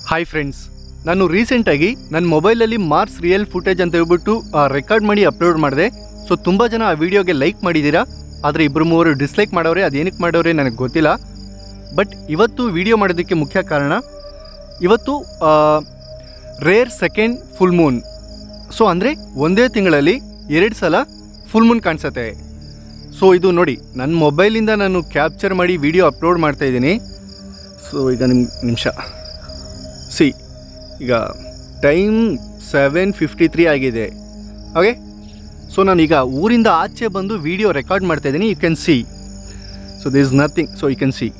hi friends ನಾನು ರೀಸೆಂಟಾಗಿ ನನ್ನ ಮೊಬೈಲಲ್ಲಿ ಮಾರ್ಸ್ ರಿಯಲ್ ಫುಟೇಜ್ ಅಂತ ಹೇಳ್ಬಿಟ್ಟು ರೆಕಾರ್ಡ್ ಮಾಡಿ ಅಪ್ಲೋಡ್ ಮಾಡಿದೆ ಸೊ ತುಂಬ ಜನ ಆ ವಿಡಿಯೋಗೆ ಲೈಕ್ ಮಾಡಿದ್ದೀರಾ ಆದರೆ ಇಬ್ಬರು ಮೂವರು ಡಿಸ್ಲೈಕ್ ಮಾಡೋರೆ ಅದೇನಕ್ಕೆ ಮಾಡೋರೆ ನನಗೆ ಗೊತ್ತಿಲ್ಲ ಬಟ್ ಇವತ್ತು ವಿಡಿಯೋ ಮಾಡೋದಕ್ಕೆ ಮುಖ್ಯ ಕಾರಣ ಇವತ್ತು rare second full moon so ಅಂದರೆ ಒಂದೇ ತಿಂಗಳಲ್ಲಿ ಎರಡು ಸಲ ಫುಲ್ ಮೂನ್ ಕಾಣಿಸುತ್ತೆ ಸೊ ಇದು ನೋಡಿ ನನ್ನ ಮೊಬೈಲಿಂದ ನಾನು ಕ್ಯಾಪ್ಚರ್ ಮಾಡಿ ವಿಡಿಯೋ ಅಪ್ಲೋಡ್ ಮಾಡ್ತಾ ಇದ್ದೀನಿ ಸೊ ಈಗ ನಿಮ್ಮ ನಿಮಿಷ ಸಿ ಈಗ ಟೈಮ್ ಸೆವೆನ್ ಫಿಫ್ಟಿ ತ್ರೀ ಆಗಿದೆ ಓಕೆ ಸೊ ನಾನೀಗ ಊರಿಂದ ಆಚೆ ಬಂದು ವಿಡಿಯೋ ರೆಕಾರ್ಡ್ ಮಾಡ್ತಾ ಇದ್ದೀನಿ you can see so this is nothing so you can see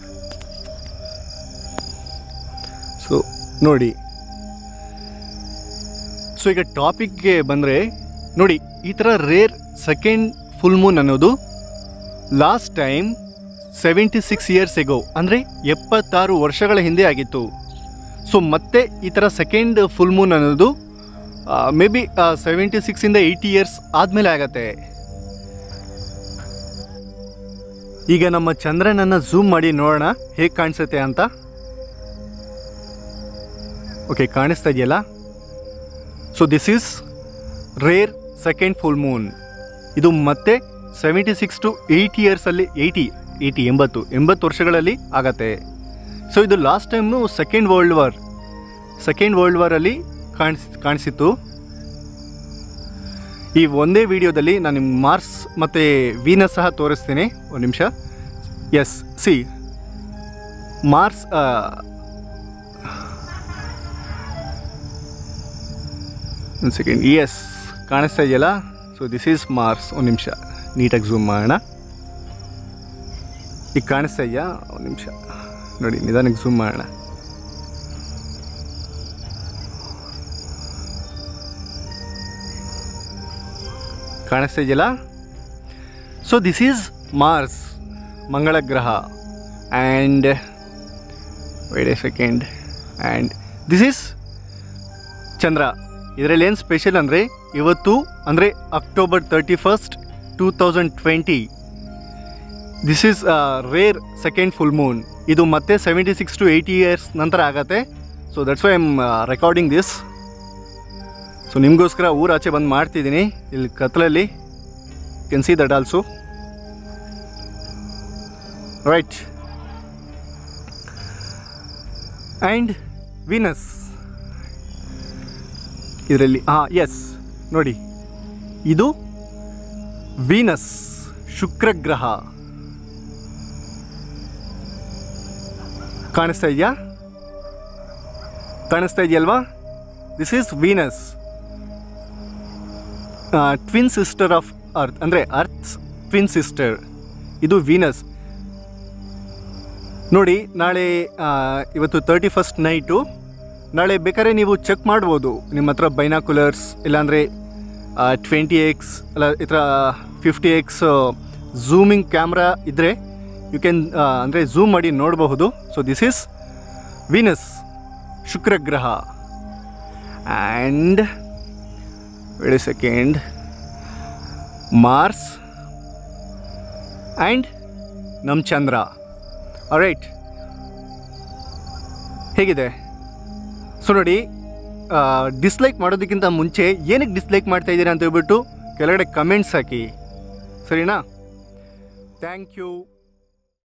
so ನೋಡಿ ಸೊ ಈಗ ಟಾಪಿಕ್ಗೆ ಬಂದರೆ ನೋಡಿ ಈ ಥರ ರೇರ್ ಸೆಕೆಂಡ್ ಫುಲ್ ಮೂನ್ ಅನ್ನೋದು last time seventy six years ago ಅಂದರೆ ಎಪ್ಪತ್ತಾರು ವರ್ಷಗಳ ಹಿಂದೆ ಆಗಿತ್ತು ಸೊ ಮತ್ತೆ ಈ ಥರ ಸೆಕೆಂಡ್ ಫುಲ್ ಮೂನ್ ಅನ್ನೋದು ಮೇ ಬಿ ಸೆವೆಂಟಿ ಸಿಕ್ಸಿಂದ ಏಯ್ಟಿ ಇಯರ್ಸ್ ಆದಮೇಲೆ ಆಗತ್ತೆ ಈಗ ನಮ್ಮ ಚಂದ್ರನನ್ನು ಝೂಮ್ ಮಾಡಿ ನೋಡೋಣ ಹೇಗೆ ಕಾಣಿಸುತ್ತೆ ಅಂತ ಓಕೆ ಕಾಣಿಸ್ತಾ ಇದೆಯಲ್ಲ so this is rare second full moon ಇದು ಮತ್ತೆ ಸೆವೆಂಟಿ ಸಿಕ್ಸ್ ಟು ಏಯ್ಟಿ ಇಯರ್ಸಲ್ಲಿ ಏಯ್ಟಿ ಏಯ್ಟಿ ಎಂಬತ್ತು ಎಂಬತ್ತು ವರ್ಷಗಳಲ್ಲಿ ಆಗತ್ತೆ ಸೊ ಇದು ಲಾಸ್ಟ್ ಟೈಮ್ನು second world war second world ವಾರಲ್ಲಿ ಕಾಣಿಸ್ ಕಾಣಿಸಿತ್ತು ಈ ಒಂದೇ ವಿಡಿಯೋದಲ್ಲಿ ನಾನು ನಿಮ್ಗೆ ಮಾರ್ಸ್ ಮತ್ತು ವೀನಸ್ ಸಹ ತೋರಿಸ್ತೀನಿ ಒಂದು ನಿಮಿಷ ಎಸ್ ಸಿ ಮಾರ್ಸ್ ಒಂದು ಸೆಕೆಂಡ್ ಎಸ್ ಕಾಣಿಸ್ತಾ ಇದೆಯಲ್ಲ ಸೊ ದಿಸ್ ಈಸ್ ಮಾರ್ಸ್ ಒಂದು ನಿಮಿಷ ನೀಟಾಗಿ ಝೂಮ್ ಮಾಡೋಣ ಈಗ ಕಾಣಿಸ್ತಾ ಇದೆಯಾ ಒಂದು ನಿಮಿಷ ನೋಡಿ ನಿಧಾನಕ್ಕೆ ಝೂಮ್ ಮಾಡೋಣ ಕಾಣಿಸ್ತಾ ಇದೆಯಲ್ಲ ಸೊ ದಿಸ್ ಈಸ್ ಮಾರ್ಸ್ ಮಂಗಳ ಗ್ರಹ and wait a second and this is ಚಂದ್ರ ಇದರಲ್ಲಿ ಏನು ಸ್ಪೆಷಲ್ ಅಂದರೆ ಇವತ್ತು ಅಂದರೆ October thirty first two thousand twenty this is rare second full moon ಇದು ಮತ್ತೆ seventy six to eighty years ನಂತರ ಆಗತ್ತೆ so that's why I'm recording this so ನಿಮಗೋಸ್ಕರ ಊರಾಚೆ ಬಂದು ಮಾಡ್ತಿದ್ದೀನಿ ಇಲ್ಲಿ ಕತ್ಲಲ್ಲಿ can see that also right and Venus ಇದರಲ್ಲಿ ಹಾಂ ಎಸ್ ನೋಡಿ ಇದು ವೀನಸ್ ಶುಕ್ರ ಗ್ರಹ ಕಾಣಿಸ್ತಾ ಇದೆಯಾ ಕಾಣಿಸ್ತಾ ಇದೆಯಲ್ವಾ this is Venus twin sister of earth ಅಂದರೆ ಅರ್ತ್ ಟ್ವಿನ್ ಸಿಸ್ಟರ್ ಇದು ವೀನಸ್ ನೋಡಿ ನಾಳೆ ಆ, ಇವತ್ತು ತರ್ಟಿ ಫಸ್ಟ್ ನೈಟು ನಾಳೆ ಬೇಕಾದ್ರೆ ನೀವು ಚೆಕ್ ಮಾಡ್ಬೋದು ನಿಮ್ಮ ಹತ್ರ ಬೈನಾಕ್ಯುಲರ್ಸ್ ಇಲ್ಲಾಂದರೆ ಟ್ವೆಂಟಿ ಎಕ್ಸ್ ಅಲ್ಲ ಈ ಥರ ಫಿಫ್ಟಿ ಎಕ್ಸ್ ಝೂಮಿಂಗ್ ಕ್ಯಾಮ್ರಾ ಇದ್ದರೆ ಯು ಕ್ಯಾನ್ ಅಂದರೆ ಝೂಮ್ ಮಾಡಿ ನೋಡಬಹುದು ಸೊ ದಿಸ್ ಈಸ್ ವೀನಸ್ ಶುಕ್ರ ಗ್ರಹ and wait a second Mars and ನಮ್ಮ ಚಂದ್ರ ರೈಟ್ ಹೇಗಿದೆ ಸೊ ನೋಡಿ ಡಿಸ್ಲೈಕ್ ಮಾಡೋದಕ್ಕಿಂತ ಮುಂಚೆ ಏನಕ್ಕೆ ಡಿಸ್ಲೈಕ್ ಮಾಡ್ತಾ ಇದ್ದೀರಾ ಅಂತ ಹೇಳ್ಬಿಟ್ಟು ಕೆಳಗಡೆ ಕಮೆಂಟ್ಸ್ ಹಾಕಿ ಸರಿನಾ ಥ್ಯಾಂಕ್ ಯು